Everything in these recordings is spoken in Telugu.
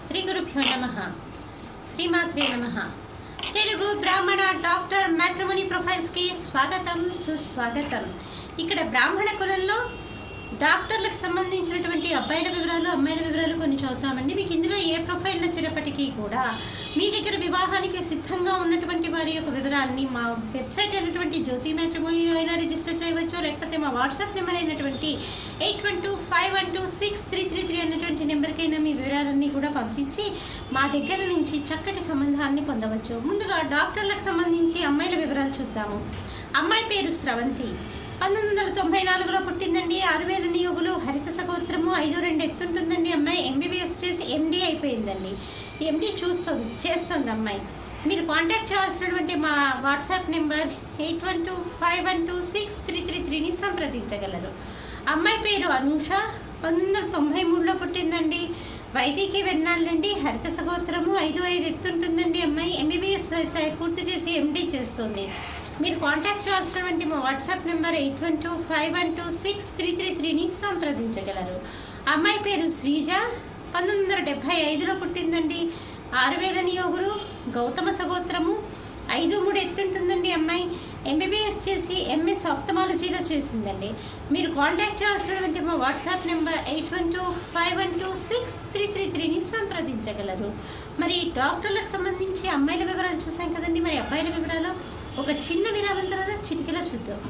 శ్రీ గురుభ్యో నమ శ్రీమాత్రే నమ తెలుగు బ్రాహ్మణ డాక్టర్ మ్యాట్రిమోనీ ప్రొఫైల్స్కి స్వాగతం సుస్వాగతం ఇక్కడ బ్రాహ్మణ కులంలో డాక్టర్లకు సంబంధించినటువంటి అబ్బాయిల వివరాలు అమ్మాయిల వివరాలు కొన్ని చదువుతామండి మీకు ఇందులో ఏ ప్రొఫైల్ నచ్చినప్పటికీ కూడా మీ దగ్గర వివాహానికి సిద్ధంగా ఉన్నటువంటి వారి యొక్క వివరాన్ని మా వెబ్సైట్ అయినటువంటి జ్యోతి మ్యాట్రిమోనీలో అయినా రిజిస్టర్ చేయవచ్చు లేకపోతే మా వాట్సాప్ నెంబర్ అయినటువంటి eight one two five one two six three three three అన్నటువంటి నెంబర్కైనా మీ వివరాలన్నీ కూడా పంపించి మా దగ్గర నుంచి చక్కటి సంబంధాన్ని పొందవచ్చు ముందుగా డాక్టర్లకు సంబంధించి అమ్మాయిల వివరాలు చూద్దాము అమ్మాయి పేరు స్రవంతి పంతొమ్మిది వందల తొంభై నాలుగులో పుట్టిందండి ఆరు వేల నియోగులు హరిత సగోత్రము ఐదు రెండు ఎత్తుంటుందండి అమ్మాయి ఎంబీబీఎస్ చేసి ఎండీ అయిపోయిందండి ఎండీ చూస్తుంది చేస్తుంది అమ్మాయి మీరు కాంటాక్ట్ చేయాల్సినటువంటి మా WhatsApp number eight one two five one two six three three త్రీని సంప్రదించగలరు అమ్మాయి పేరు అనూష పంతొమ్మిది వందల తొంభై మూడులో పుట్టిందండి వైదికి వెన్నాళ్ళండి హరిత సగోత్రము ఐదు ఐదు ఎత్తుంటుందండి అమ్మాయి ఎంబీబీఎస్ పూర్తి చేసి ఎండీ చేస్తుంది మీరు కాంటాక్ట్ చేయాల్సినటువంటి మా WhatsApp number eight one two five one two six three three త్రీని సంప్రదించగలరు అమ్మాయి పేరు శ్రీజ పంతొమ్మిది వందల డెబ్భై ఐదులో పుట్టిందండి ఆరు వేల నియోగులు గౌతమ సగోత్రము ఐదు మూడు ఎత్తుంటుందండి అమ్మాయి ఎంబీబీఎస్ చేసి ఎంఎస్ ఆప్తమాలజీలో చేసిందండి మీరు కాంటాక్ట్ చేయాల్సినటువంటి మా WhatsApp number eight one two five one two six three three త్రీని సంప్రదించగలరు మరి డాక్టర్లకు సంబంధించి అమ్మాయిల వివరాలు చూసాం కదండి మరి అబ్బాయిల వివరాలు ఒక చిన్న విరామం తర్వాత చిటికలో చూద్దాం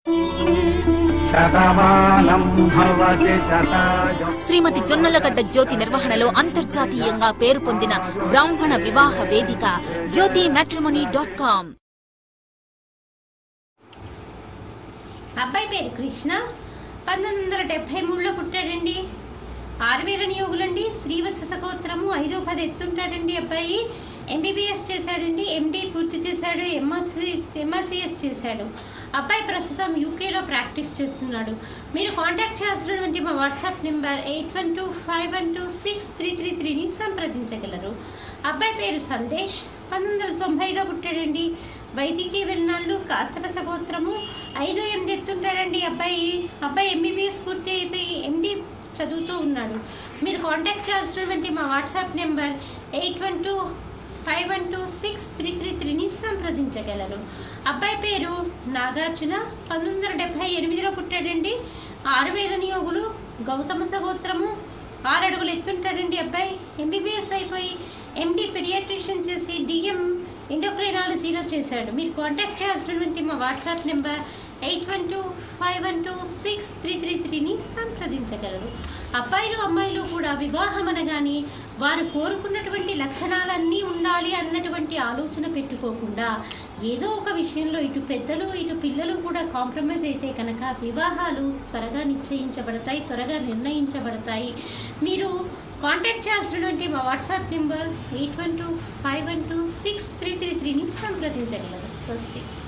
శతమానం భవతి శతాయు శ్రీమతి జొన్నలగడ్డ జ్యోతి నిర్వహణలో అంతర్జాతీయంగా పేరు పొందిన బ్రాహ్మణ వివాహ వేదిక జ్యోతి మ్యాట్రిమోనీ డాట్ కామ్ అబ్బాయి పేరు కృష్ణ పంతొమ్మిది వందల డెబ్భై మూడులో పుట్టాడండి ఆరు వేల నియోగులండి శ్రీవత్స సగోత్రము ఐదో పది ఎత్తుంటాడండి అబ్బాయి ఎంబీబీఎస్ చేశాడండి ఎండి పూర్తి చేశాడు ఎంఆర్సి ఎంఆర్సిఎస్ చేశాడు అబ్బాయి ప్రస్తుతం యూకేలో ప్రాక్టీస్ చేస్తున్నాడు మీరు కాంటాక్ట్ చేయాల్సినటువంటి మా WhatsApp number eight one two five one two six three three త్రీని సంప్రదించగలరు అబ్బాయి పేరు సందేశ్ పంతొమ్మిది వందల తొంభైలో పుట్టాడండి వైదికి వెళ్ళినాళ్ళు కాశ్యప సగోత్రము ఐదు ఎనిమిది ఎత్తుంటాడండి అబ్బాయి అబ్బాయి ఎంబీబీఎస్ పూర్తి అయిపోయి ఎండి చదువుతూ ఉన్నాడు మీరు కాంటాక్ట్ చేయాల్సినటువంటి మా WhatsApp number eight one two five one two six three three త్రీని సంప్రదించగలరు అబ్బాయి పేరు నాగార్జున పంతొమ్మిది వందల డెబ్భై ఎనిమిదిలో పుట్టాడండి ఆరు వేల నియోగులు గౌతమ సగోత్రము ఆరు అడుగులు ఎత్తుంటాడండి అబ్బాయి ఎంబీబీఎస్ అయిపోయి ఎండి పెడియాట్రిషియన్ చేసి డిఎం ఎండోక్రైనాలజీలో చేశాడు మీరు కాంటాక్ట్ చేయాల్సినటువంటి మా WhatsApp number eight one two five one two six three three త్రీని సంప్రదించగలరు అబ్బాయిలు అమ్మాయిలు కూడా వివాహం అనగానే వారు కోరుకున్నటువంటి లక్షణాలన్నీ ఉండాలి అన్నటువంటి ఆలోచన పెట్టుకోకుండా ఏదో ఒక విషయంలో ఇటు పెద్దలు ఇటు పిల్లలు కూడా కాంప్రమైజ్ అయితే కనుక వివాహాలు త్వరగా నిశ్చయించబడతాయి త్వరగా నిర్ణయించబడతాయి మీరు కాంటాక్ట్ చేయాల్సినటువంటి మా WhatsApp number eight one two five one two six three three త్రీని సంప్రదించగలరు స్వస్తి